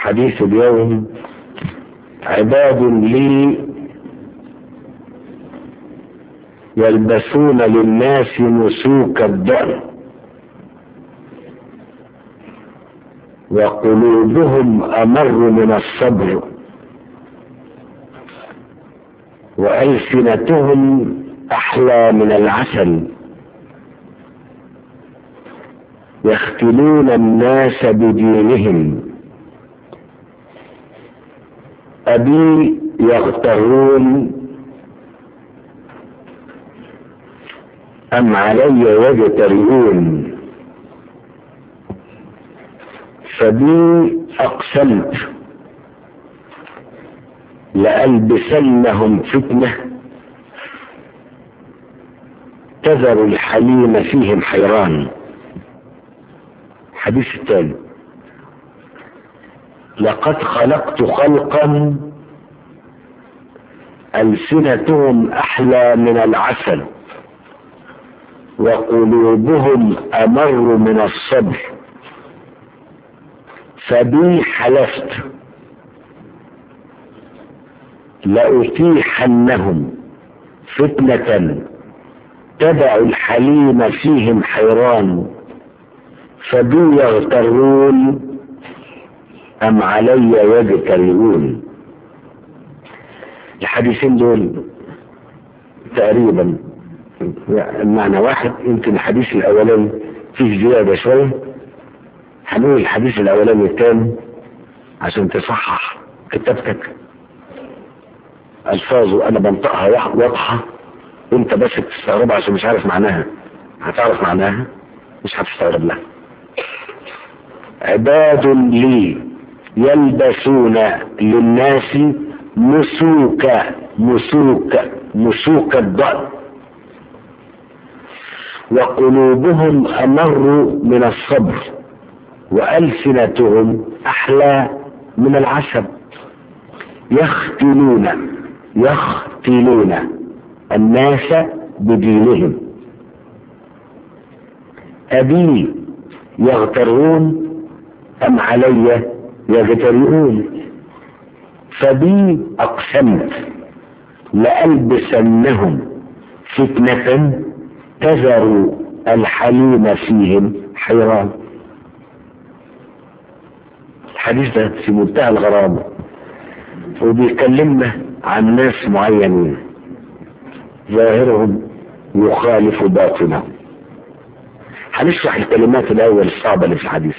حديث اليوم عباد لي يلبسون للناس مسوك الدم وقلوبهم أمر من الصبر وألسنتهم أحلى من العسل يختلون الناس بدينهم أبي يغترون أم علي يجترئون فبي أقسمت لألبسنهم فتنة تذر الحليم فيهم حيران حديث التالي لقد خلقت خلقا ألسنتهم أحلى من العسل وقلوبهم أمر من الصبر فبي حلفت لأتيحنهم فتنة تدع الحليم فيهم حيران فبي يغترون أم علي يجترئون الحديثين دول تقريبا المعنى واحد يمكن الحديث الأولاني فيه زيادة شوية هنقول الحديث الأولاني الثاني عشان تصحح كتابتك ألفاظه أنا بنطقها واضحة وأنت بس تستغربها عشان مش عارف معناها هتعرف معناها مش هتستغرب لها عباد لي يلبسون للناس مسوك مسوك مسوك الضأن وقلوبهم أمر من الصبر وألسنتهم أحلى من العسل يختلون يختلون الناس بدينهم أبي يغترون أم علي يغترئون فبي أقسمت لألبسنهم فتنة تذر الحليم فيهم حيران الحديث ده في منتهى الغرابة وبيكلمنا عن ناس معينين ظاهرهم يخالف باطنهم هنشرح الكلمات الأول الصعبة اللي في الحديث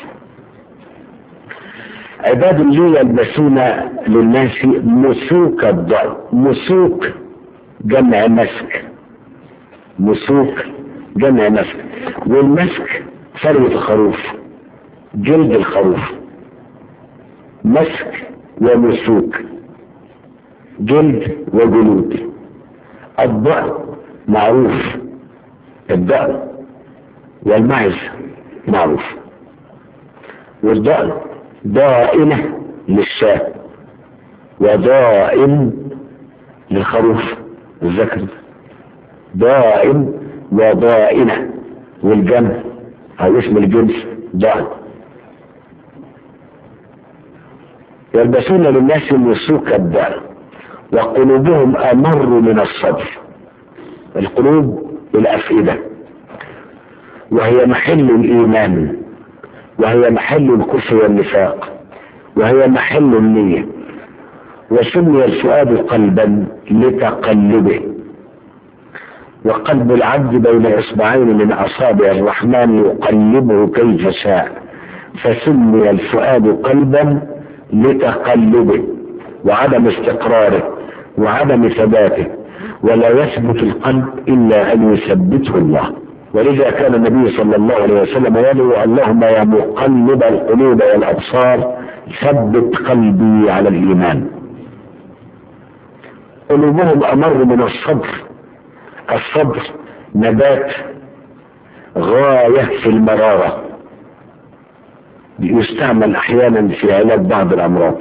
عباد لي يلبسون للناس مسوك الضأن مسوك جمع مسك مسوك جمع مسك والمسك ثروة الخروف جلد الخروف مسك ومسوك جلد وجلود الضأن معروف الضأن والمعز معروف والضأن ضائنة للشاة وضائن للخروف الذكر ضائن وضائنة والجمع أو اسم الجنس ضائن يلبسون للناس مسوك الضأن وقلوبهم أمر من الصبر القلوب الأفئدة وهي محل الإيمان وهي محل الكفر والنفاق وهي محل النية وسمي الفؤاد قلبا لتقلبه وقلب العبد بين إصبعين من أصابع الرحمن يقلبه كيف شاء فسمي الفؤاد قلبا لتقلبه وعدم استقراره وعدم ثباته ولا يثبت القلب إلا أن يثبته الله ولذا كان النبي صلى الله عليه وسلم يدعو اللهم يا مقلب القلوب والابصار ثبت قلبي على الايمان قلوبهم امر من الصبر الصبر نبات غايه في المراره يستعمل احيانا في علاج بعض الامراض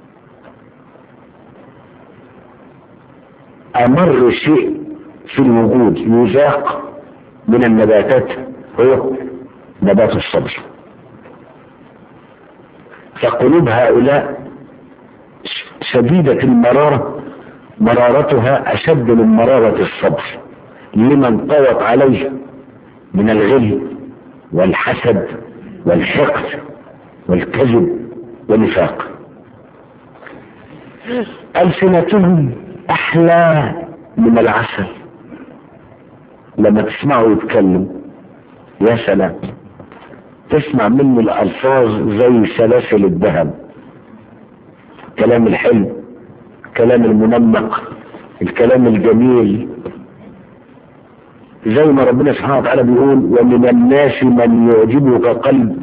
امر شيء في الوجود يذاق من النباتات هو نبات الصبر فقلوب هؤلاء شديدة المرارة مرارتها أشد من مرارة الصبر لمن طوت عليه من الغل والحسد والحقد والكذب والنفاق ألسنتهم أحلى من العسل لما تسمعه يتكلم يا سلام تسمع منه الألفاظ زي سلاسل الذهب كلام الحلم كلام المنمق الكلام الجميل زي ما ربنا سبحانه وتعالى بيقول ومن الناس من يعجبك قلب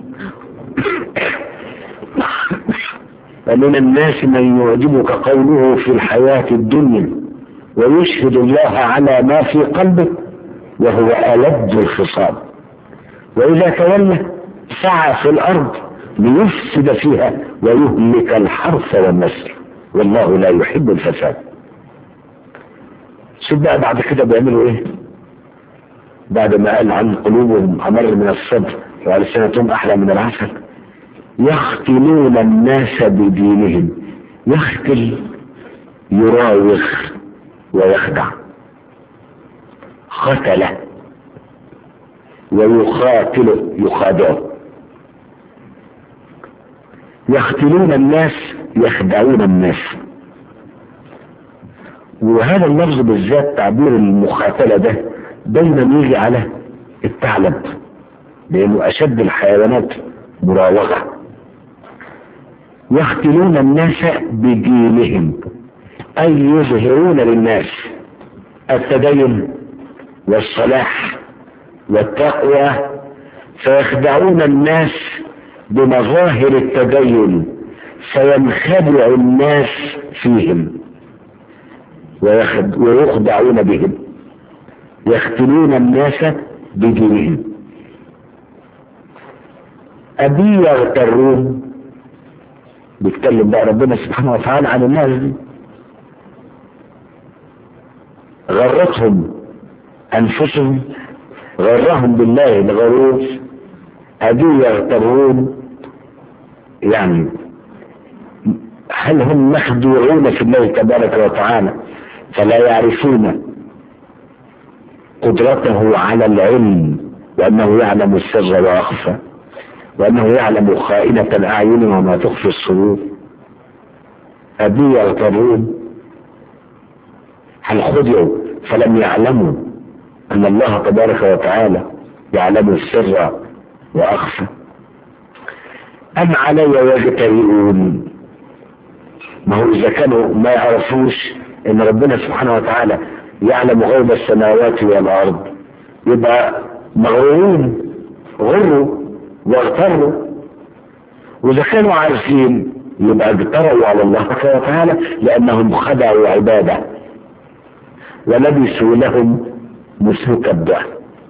ومن الناس من يعجبك قوله في الحياة الدنيا ويشهد الله على ما في قلبه وهو ألد الخصام وإذا تولى سعى في الأرض ليفسد فيها ويهلك الحرث والنسل والله لا يحب الفساد شوف بقى بعد كده بيعملوا ايه بعد ما قال عن قلوبهم امر من الصبر والسنتهم احلى من العسل يختلون الناس بدينهم يختل يراوغ ويخدع ختل ويخاتل يخادع يختلون الناس يخدعون الناس وهذا اللفظ بالذات تعبير المخاتلة ده دايما يجي على الثعلب لانه اشد الحيوانات مراوغة يختلون الناس بدينهم اي يظهرون للناس التدين والصلاح والتقوى فيخدعون الناس بمظاهر التدين فينخدع الناس فيهم ويخدعون بهم يختلون الناس بدينهم أبي يغترون بيتكلم بقى ربنا سبحانه وتعالى عن الناس دي غرتهم أنفسهم غرهم بالله الغرور أبي يغترون يعني هل هم مخدوعون في الله تبارك وتعالى فلا يعرفون قدرته على العلم وأنه يعلم السر وأخفى وأنه يعلم خائنة الأعين وما تخفي الصدور أبي يغترون هل خدعوا فلم يعلموا أن الله تبارك وتعالى يعلم السر وأخفى أم علي يجترئون ما هو إذا كانوا ما يعرفوش إن ربنا سبحانه وتعالى يعلم غيب السماوات والأرض يبقى مغرورون غروا واغتروا وإذا كانوا عارفين يبقى اجتروا على الله سبحانه وتعالى لأنهم خدعوا عباده ولبسوا لهم مسوك الدهر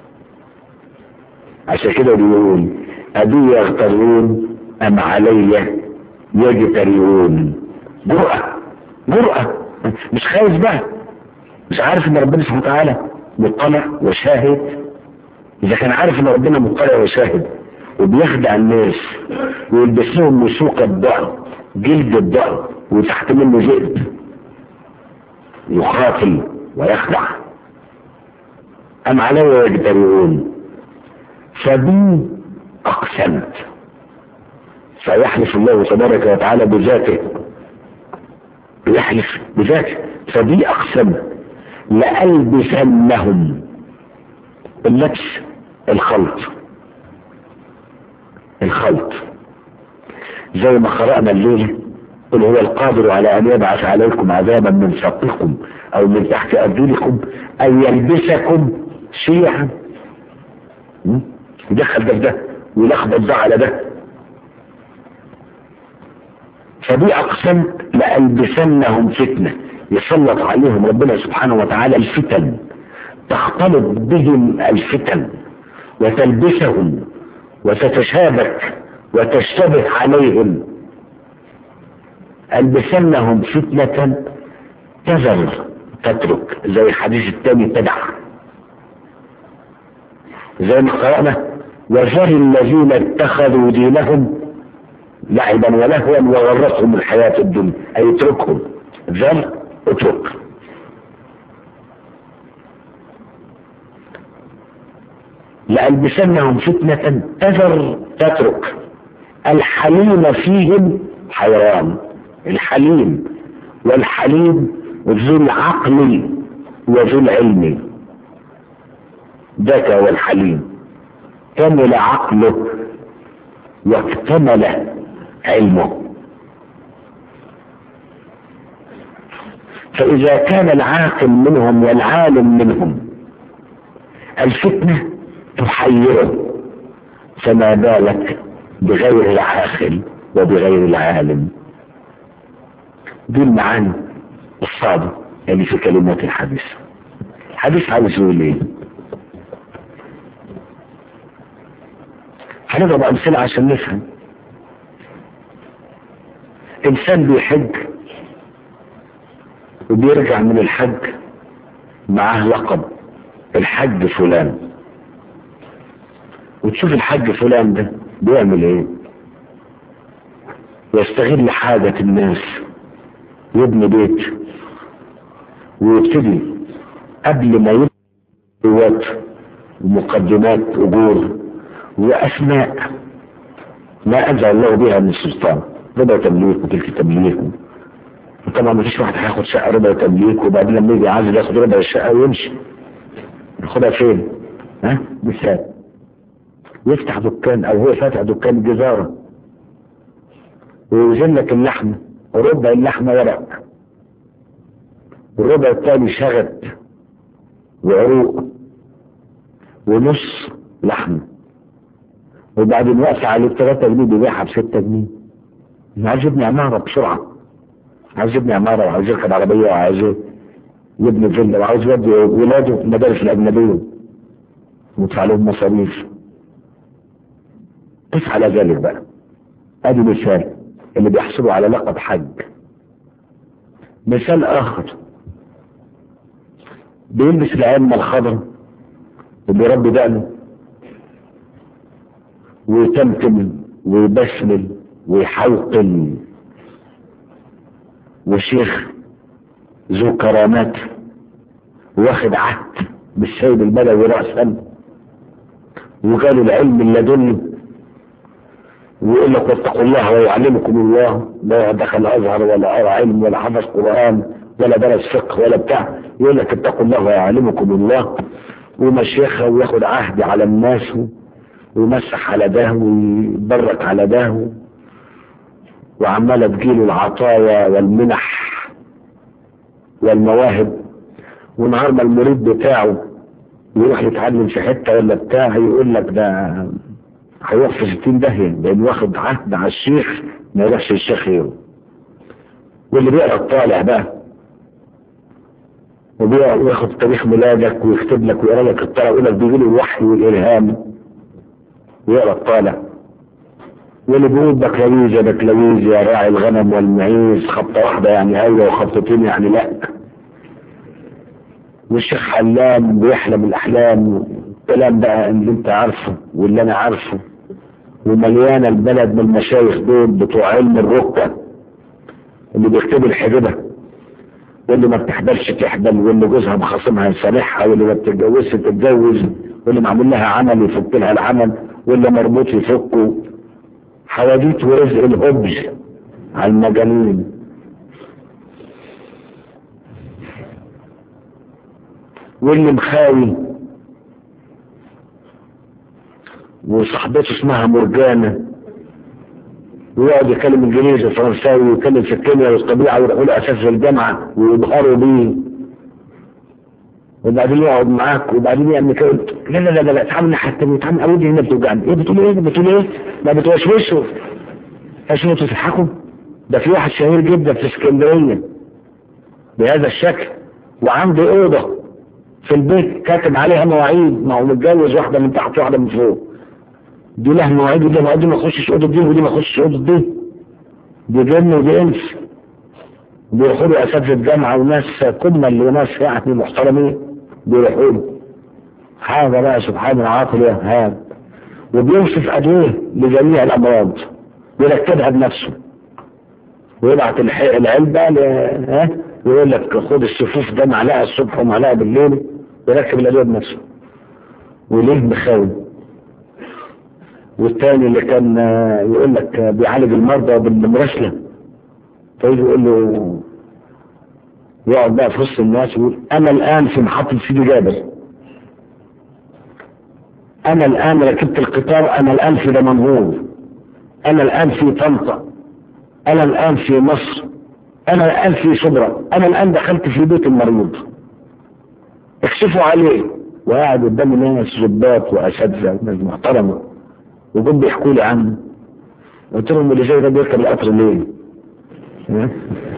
عشان كده بيقول أبي يغترون أم علي يجترئون جرأة جرأة مش خايف بقى مش عارف ان ربنا سبحانه وتعالى مطلع وشاهد اذا كان عارف ان ربنا مطلع وشاهد وبيخدع الناس ويلبس لهم مسوق الضأن جلد الضأن وتحت منه ذئب يخاطل ويخدع أم علي يجترئون فبي أقسمت فيحلف الله تبارك وتعالى بذاته يحلف بذاته فبي أقسمت لألبسنهم اللبس الخلط الخلط زي ما قرأنا الليلة قل هو القادر على أن يبعث عليكم عذابا من فوقكم أو من تحت أرجلكم أن يلبسكم شيعا يدخل ده في ده ويلخبط ده على ده فدي أقسمت لألبسنهم فتنة يسلط عليهم ربنا سبحانه وتعالى الفتن تختلط بهم الفتن وتلبسهم وتتشابك وتشتبه عليهم ألبسنهم فتنة تذر تترك زي الحديث الثاني تدع زي ما قرأنا وذر الذين اتخذوا دينهم لعبا ولهوا وغرتهم الحياة الدنيا أي اتركهم ذل اترك لألبسنهم فتنة أذر تترك الحليم فيهم حيران الحليم والحليم ذو العقل وذو العلم ذاك هو الحليم كمل عقله واكتمل علمه فإذا كان العاقل منهم والعالم منهم الفتنة تحيره فما بالك بغير العاقل وبغير العالم دي المعاني الصعبة اللي في كلمات الحديث الحديث عاوز يقول ايه هنضرب امثله عشان نفهم انسان بيحج وبيرجع من الحج معاه لقب الحج فلان وتشوف الحج فلان ده بيعمل ايه يستغل حاجة الناس يبني بيت ويبتدي قبل ما يبني بيوت ومقدمات اجور واسماء ما انزل الله بها من السلطان ربع تمليك وتلك تمليك طبعا ما فيش واحد هياخد شقه ربع تمليك وبعدين لما يجي عايز ياخد ربع الشقه ويمشي ياخدها فين؟ ها؟ مثال يفتح دكان او هو فاتح دكان جزاره ويوزن لك اللحمه وربع اللحمه ورق والربع الثاني شغد وعروق ونص لحمه وبعدين واقف عليه 3 جنيه بيبيعها ب 6 جنيه عايز يبني عماره بسرعه عايز يبني عماره وعايز يركب عربيه وعايز يبني فيلا وعايز يودي ولاده المدارس الاجنبيه ويدفع لهم مصاريف قف على ذلك بقى ادي مثال اللي بيحصلوا على لقب حج مثال اخر بيلبس العلمة الخضراء وبيربي دقنه ويتمتم ويبسمل ويحوقل وشيخ ذو كرامات واخد عهد بالسيد البدوي رأسا وقالوا العلم اللدني ويقول لك واتقوا الله ويعلمكم الله لا دخل ازهر ولا قرا علم ولا حفظ قران ولا درس فقه ولا بتاع يقول لك اتقوا الله ويعلمكم الله ومشيخه وياخد عهد على الناس ويمسح على ده ويبرك على ده وعمالة تجيله العطايا والمنح والمواهب ونهار ما المريد بتاعه يروح يتعلم في حته ولا بتاع يقول لك ده هيروح في 60 داهيه لان واخد عهد على الشيخ ما يروحش الشيخ غيره واللي بيقرا الطالع بقى وياخد تاريخ ميلادك ويكتب لك ويقرا لك الطالع ويقول لك بيجي له الوحي والالهام ويقرا الطالع واللي بيقول بكلاويز يا بكلاويز يا راعي الغنم والمعيز خبطه واحده يعني ايوه وخبطتين يعني لا والشيخ حلام بيحلم الاحلام الكلام بقى اللي انت عارفه واللي انا عارفه ومليانه البلد من المشايخ دول بتوع علم الركبه اللي بيكتبوا الحجبه واللي ما بتحبلش تحبل واللي جوزها مخاصمها يصالحها واللي ما بتتجوزش تتجوز واللي معمول لها عمل يفك لها العمل واللي مربوط يفكه حواديت ورزق الهبج على المجانين واللي مخاوي وصاحبته اسمها مرجانة ويقعد يتكلم انجليزي وفرنساوي ويتكلم في الكيمياء والطبيعة ويروحوا له اساس في الجامعة ويبهروا بيه وبعدين يقعد معاك وبعدين يعمل كده لا لا لا لا تعالى الناحية التانية تعالى اودي هنا بتوجعني ايه بتقول ايه بتقول ايه ما بتوشوشوا عشان انتوا تضحكوا ده في واحد شهير جدا في اسكندرية بهذا الشكل وعنده اوضة في البيت كاتب عليها مواعيد ما هو متجوز واحدة من تحت واحدة من فوق دي لها مواعيد ودي مواعيد ما يخشش اوضه دي ودي ما يخشش اوضه دي دي جن ودي انس بيروحوا له اساتذه جامعه وناس كمل وناس يعني محترمين بيروحوا له حاجه بقى سبحان العاقل يا هاب وبيوصف ادويه لجميع الامراض يركبها بنفسه ويبعت الح- العلبة ل... ها ويقول لك خد السفوف ده معلقة الصبح ومعلقة بالليل يركب الأدوية بنفسه وليه مخاوي والتاني اللي كان آه، يقول لك آه، بيعالج المرضى بالمراسلة فيجي يقول له يقعد بقى في وسط الناس ويقول انا الان في محطة سيدي جابر انا الان ركبت القطار انا الان في دمنهور انا الان في طنطا انا الان في مصر انا الان في شبرا انا الان دخلت في بيت المريض اكشفوا عليه وقاعد قدام ناس ضباط واساتذه وناس محترمه وجم بيحكوا لي عنه قلت لهم اللي زي ده بيركب القطر ليه؟ ها؟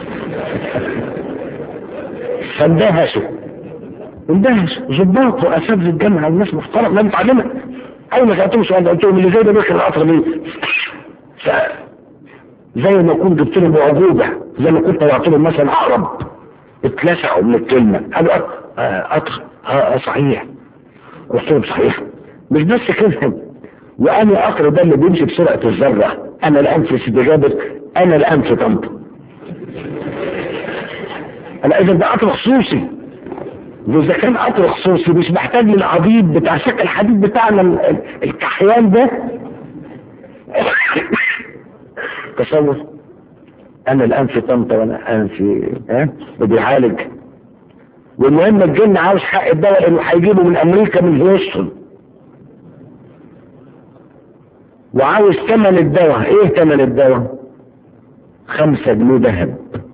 فاندهشوا اندهشوا ضباط واساتذه الجامعه وناس محترمه ناس متعلمه اول ما سالتهم سؤال ده قلت لهم اللي زي ده بيركب القطر ليه؟ ف... زي ما كنت جبت لهم عجوبه زي ما كنت طلعت لهم مثلا عقرب اتلسعوا من الكلمه قالوا أط- آه، قطر اه آه، صحيح قلت لهم صحيح مش بس كده وانا قطر ده اللي بيمشي بسرعه الذره انا الان في سيدي جابر انا الان في طنطا انا اذا ده قطر خصوصي واذا كان قطر خصوصي مش محتاج للعبيد بتاع شكل الحديد بتاعنا ال- ال- الكحيان ده تصور انا الان في طنطا وانا الان في ها وبيعالج والمهم الجن عاوز حق الدواء انه هيجيبه من امريكا من هيوستن وعاوز ثمن الدواء ايه ثمن الدواء خمسة جنيه ذهب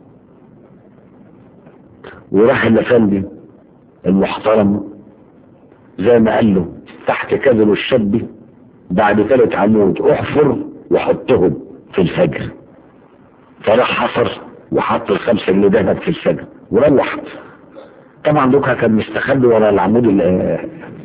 وراح الافندي المحترم زي ما قال له تحت كذب الشاب بعد ثلاث عمود احفر وحطهم في الفجر فراح حفر وحط الخمسة جنيه ذهب في الفجر وروح طبعا دوكا كان مستخبي ورا العمود ال-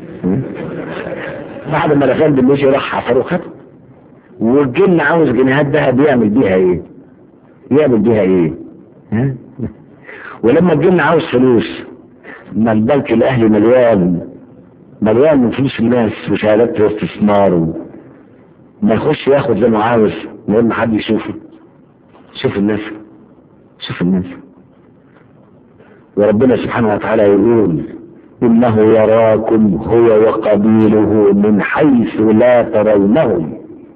بعد ما الافندي مشي راح حفر وخد والجن عاوز جنيهات ذهب يعمل بيها ايه يعمل بيها ايه ها؟ ولما الجن عاوز فلوس ما البنك الاهلي مليان مليان من فلوس الناس وشهادات استثمار و... ما يخش ياخد زي ما عاوز من غير ما حد يشوفه شوف الناس شوف الناس وربنا سبحانه وتعالى يقول إنه يراكم هو وقبيله من حيث لا ترونهم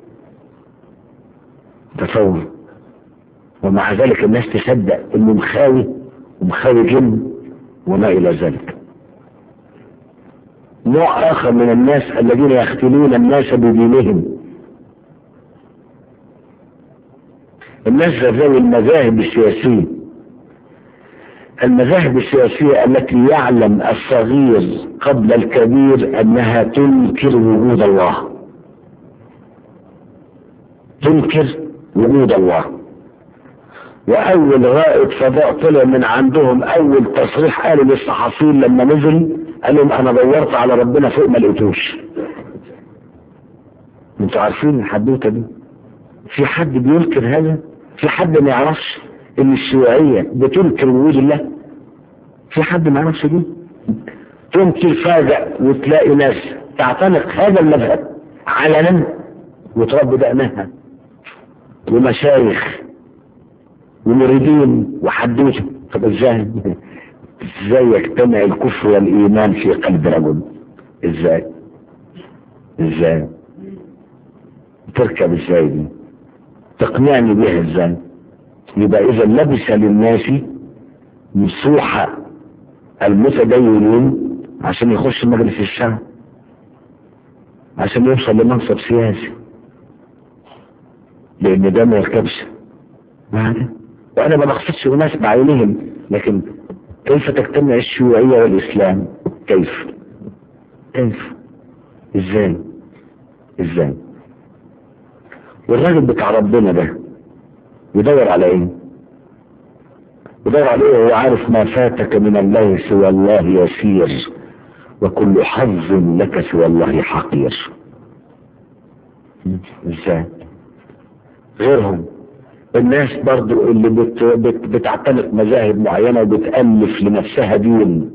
تصور ومع ذلك الناس تصدق انه مخاوي ومخاوي جن وما الى ذلك نوع اخر من الناس الذين يختلون الناس بدينهم الناس ذوي المذاهب السياسية المذاهب السياسية التي يعلم الصغير قبل الكبير انها تنكر وجود الله تنكر وجود الله واول رائد فضاء طلع من عندهم اول تصريح قالوا للصحفيين لما نزل قال لهم انا دورت على ربنا فوق ما لقيتوش انتوا عارفين الحدوته دي في حد بينكر هذا في حد ما يعرفش ان الشيوعيه بتنكر وجود الله في حد ما يعرفش دي تنكر فاجأ وتلاقي ناس تعتنق هذا المذهب علنا وتربي دقنها ومشايخ ومريدين وحدوته طب ازاي ازاي يجتمع الكفر والايمان في قلب رجل ازاي ازاي تركب ازاي دي تقنعني بيها ازاي يبقى اذا لبس للناس مسوح المتدينين عشان يخش مجلس الشعب عشان يوصل لمنصب سياسي لان ده ما يركبش معنا وانا ما بقصدش اناس بعينهم لكن كيف تجتمع الشيوعية والاسلام كيف كيف ازاي ازاي والراجل بتاع ربنا ده يدور على ايه يدور على ايه وهو عارف ما فاتك من الله سوى الله يسير وكل حظ لك سوى الله حقير ازاي غيرهم الناس برضو اللي بت بت بتعتنق مذاهب معينة وبتألف لنفسها دين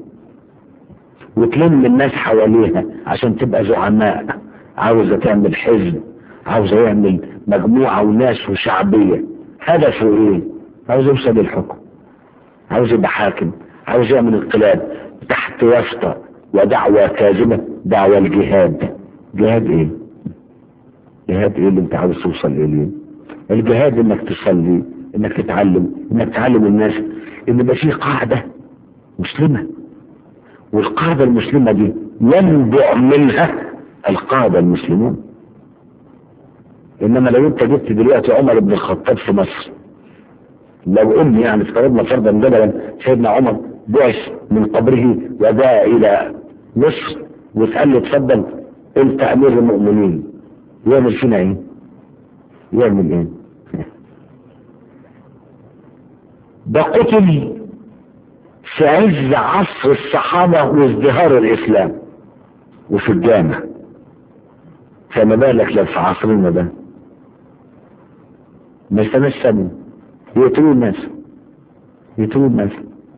وتلم الناس حواليها عشان تبقى زعماء عاوزة تعمل حزب عاوز يعمل مجموعة وناس وشعبية هدفه ايه عاوز يوصل للحكم عاوز يبقى حاكم عاوز يعمل انقلاب تحت واسطة ودعوة كاذبة دعوة الجهاد جهاد ايه جهاد ايه اللي انت عاوز توصل اليه الجهاد انك تصلي انك تتعلم انك تعلم الناس ان يبقى في قاعدة مسلمة والقاعدة المسلمة دي ينبع منها القاعدة المسلمون انما لو انت جبت دلوقتي عمر بن الخطاب في مصر لو ان يعني افترضنا فرضا جدلا سيدنا عمر بعث من قبره وجاء الى مصر واتقال له اتفضل انت امير المؤمنين يعمل فينا ايه؟ يعمل ايه؟ ده قتل في عز عصر الصحابة وازدهار الإسلام وفي الجامع فما بالك لو في عصرنا ده ما يستناش سنة يقتلوا الناس يقتلوا الناس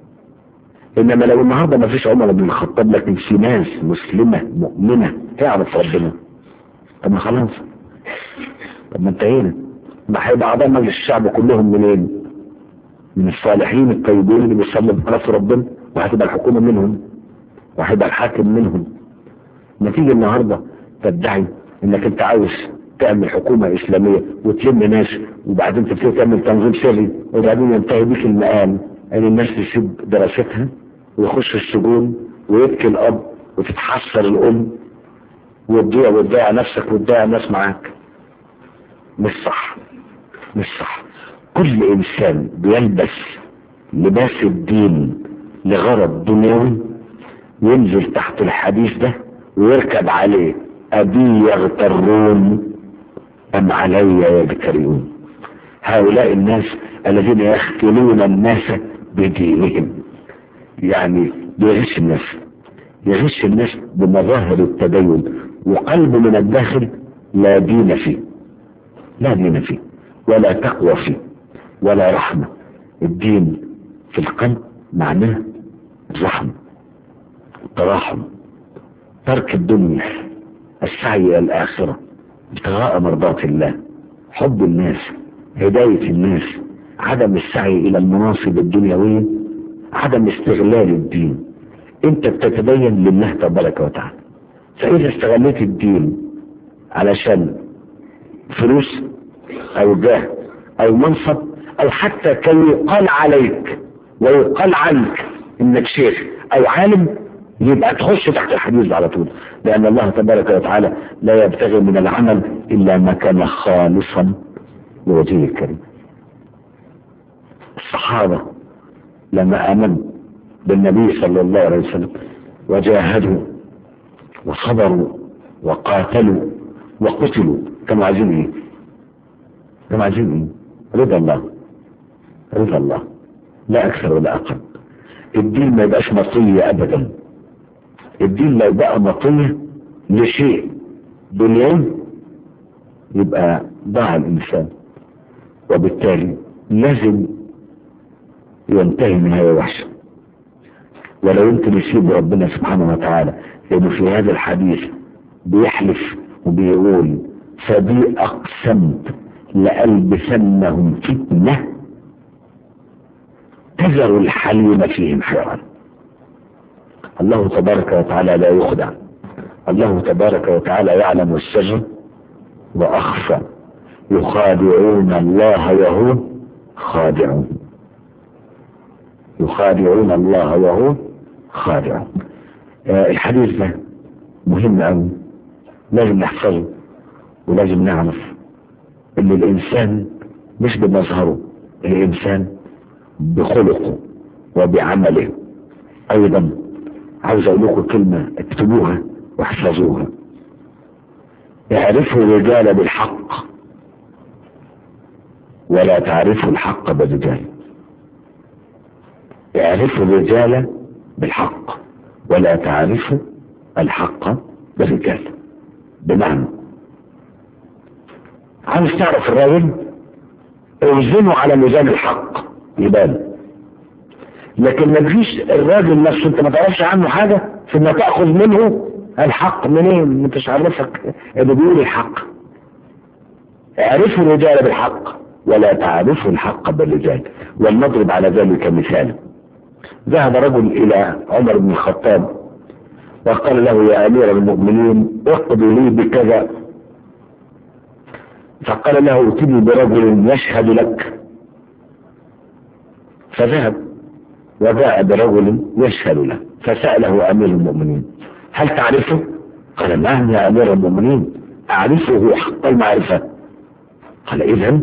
انما لو النهارده ما فيش عمر بن الخطاب لكن في ناس مسلمه مؤمنه تعرف ربنا طب ما خلاص طب ما انتهينا ما هيبقى اعضاء مجلس الشعب كلهم منين؟ من الصالحين الطيبين اللي بيصلوا بخلاص ربنا وهتبقى الحكومه منهم وهيبقى الحاكم منهم نتيجه النهارده تدعي انك انت عاوز تعمل حكومة اسلامية وتلم ناس وبعدين تبتدي تعمل تنظيم سري وبعدين ينتهي بيك المقام ان الناس تسيب دراستها ويخش السجون ويبكي الاب وتتحسر الام وتضيع وتضيع نفسك وتضيع الناس معاك مش صح مش صح كل انسان بيلبس لباس الدين لغرض دنيوي ينزل تحت الحديث ده ويركب عليه أبي يغترون أم علي يجترئون هؤلاء الناس الذين يختلون الناس بدينهم يعني بيغش الناس يغش الناس بمظاهر التدين وقلب من الداخل لا دين فيه لا دين فيه ولا تقوى فيه ولا رحمة الدين في القلب معناه الرحمة التراحم ترك الدنيا السعي الى الاخرة ابتغاء مرضات الله حب الناس هداية الناس عدم السعي الى المناصب الدنيوية عدم استغلال الدين انت بتتبين لله تبارك وتعالى فاذا استغليت الدين علشان فلوس او جاه او منصب او حتى كي يقال عليك ويقال عنك انك شيخ او عالم يبقى تخش تحت الحديث على طول لأن الله تبارك وتعالى لا يبتغي من العمل إلا ما كان خالصا لوجهه الكريم الصحابة لما آمنوا بالنبي صلى الله عليه وسلم وجاهدوا وصبروا وقاتلوا وقتلوا كانوا عايزين ايه؟ كانوا عايزين ايه؟ رضا الله رضا الله لا أكثر ولا أقل الدين ما يبقاش مطية أبدا الدين لو بقى مطية لشيء دنيوي يبقى ضاع الإنسان وبالتالي لازم ينتهي نهاية وحشة ولا يمكن يسيب ربنا سبحانه وتعالى لأنه في هذا الحديث بيحلف وبيقول فبي أقسمت لألبسنهم فتنة تذر الحليم فيهم حيران الله تبارك وتعالى لا يخدع الله تبارك وتعالى يعلم السر وأخفى يخادعون الله وهو خادعون يخادعون الله وهو خادعون آه الحديث ده مهم قوي لازم نحفظه ولازم نعرف ان الانسان مش بمظهره الانسان بخلقه وبعمله ايضا عاوز اقول لكم كلمة اكتبوها واحفظوها اعرفوا الرجال بالحق ولا تعرفوا الحق بالرجال اعرفوا الرجال بالحق ولا تعرفوا الحق بالرجال بمعنى عاوز تعرف الراجل اوزنه على ميزان الحق يبان لكن ما تجيش الراجل نفسه انت ما تعرفش عنه حاجة ثم تأخذ منه الحق منين انت مش عارفك اللي بيقول الحق اعرفوا الرجال بالحق ولا تعرفوا الحق بالرجال ولنضرب على ذلك مثالا ذهب رجل الى عمر بن الخطاب وقال له يا امير المؤمنين اقضي لي بكذا فقال له ائتني برجل يشهد لك فذهب وجاء برجل يشهد له فسأله أمير المؤمنين هل تعرفه؟ قال نعم يا أمير المؤمنين أعرفه حق المعرفة قال إذا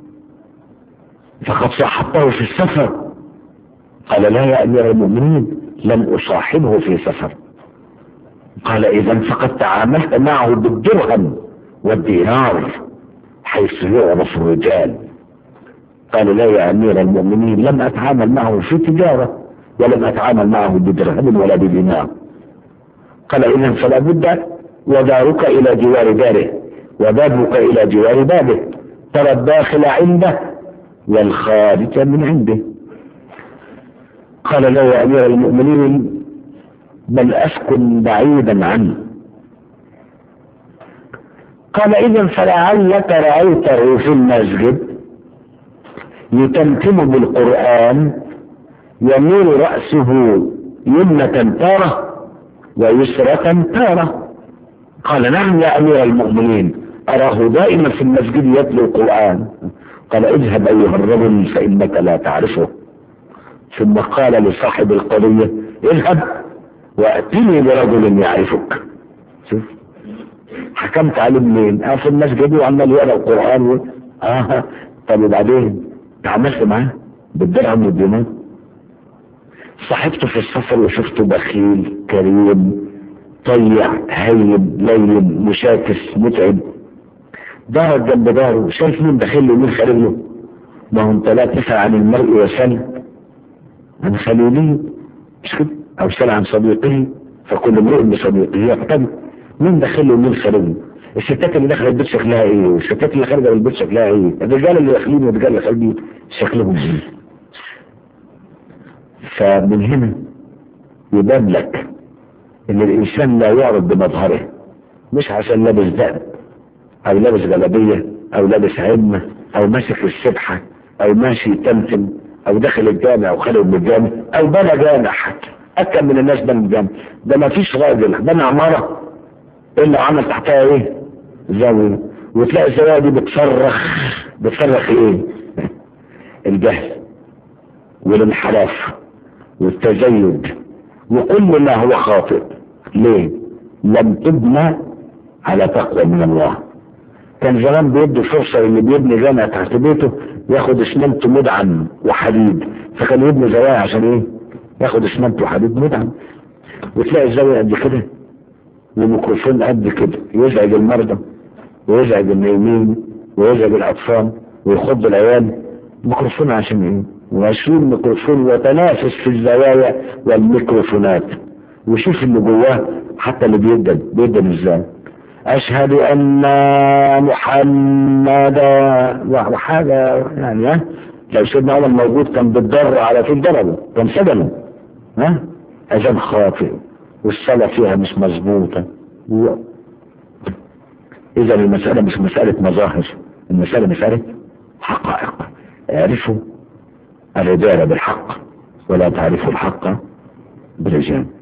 فقد صاحبته في السفر قال لا يا أمير المؤمنين لم أصاحبه في سفر قال إذا فقد تعاملت معه بالدرهم والدينار حيث يعرف الرجال قال لا يا أمير المؤمنين لم أتعامل معه في تجارة ولم أتعامل معه بدرهم ولا بدينار قال إذا فلا بد ودارك إلى جوار داره وبابك إلى جوار بابه ترى الداخل عنده والخارج من عنده قال لا يا أمير المؤمنين بل أسكن بعيدا عنه قال إذا فلعلك رأيته في المسجد يتمتم بالقرآن يميل رأسه يمنة تارة ويسرة تارة قال نعم يا أمير المؤمنين أراه دائما في المسجد يتلو القرآن قال اذهب أيها الرجل فإنك لا تعرفه ثم قال لصاحب القضية اذهب وأتني برجل يعرفك شوف حكمت عليه منين؟ اه في المسجد وعمال يقرا القران و... اه طب وبعدين تعاملت معاه بالدرهم والدينار صاحبته في السفر وشفته بخيل كريم طيع هيب لين مشاكس متعب دارك جنب داره شايف مين داخل له ومين خارج له ما هو انت لا تسأل عن المرء وسل عن خليله مش كده او سأل عن صديقه فكل امرئ بصديقه يقتدي مين داخل له ومين خارج له الستات اللي داخله البيت شكلها ايه والستات اللي خارجه من البيت شكلها ايه الرجال اللي داخلين والرجال اللي خارجين شكلهم ايه فمن هنا يبان لك ان الانسان لا يعرض بمظهره مش عشان لابس دقن او لابس جلابيه او لابس عمه او ماسك السبحه او ماشي تمتم او داخل الجامع او خارج من الجامع او بنى جامع حتى اكثر من الناس بنى الجامع ده ما فيش راجل بنى عماره الا عمل تحتها ايه زاويه وتلاقي الزاويه دي بتصرخ بتصرخ ايه الجهل والانحراف والتزيد وكل ما هو خاطئ ليه لم تبنى على تقوى من الله كان زمان بيدي فرصة اللي بيبني جامع تحت بيته ياخد اسمنت مدعم وحديد فكان يبني زوايا عشان ايه ياخد اسمنت وحديد مدعم وتلاقي الزاوية قد كده وميكروفون قد كده يزعج المرضى ويزعج النايمين ويزعج الاطفال ويخض العيال ميكروفون عشان ايه وعشرين ميكروفون وتنافس في الزوايا والميكروفونات وشوف اللي جواه حتى اللي بيدن بيدن ازاي اشهد ان محمدا وحاجه يعني ها لو سيدنا عمر موجود كان بالضر على طول ضربه كان سجنه ها اذان خاطئ والصلاه فيها مش مظبوطه و... اذا المساله مش مساله مظاهر المساله مساله حقائق اعرفوا الرجال بالحق ولا تعرفوا الحق بالرجال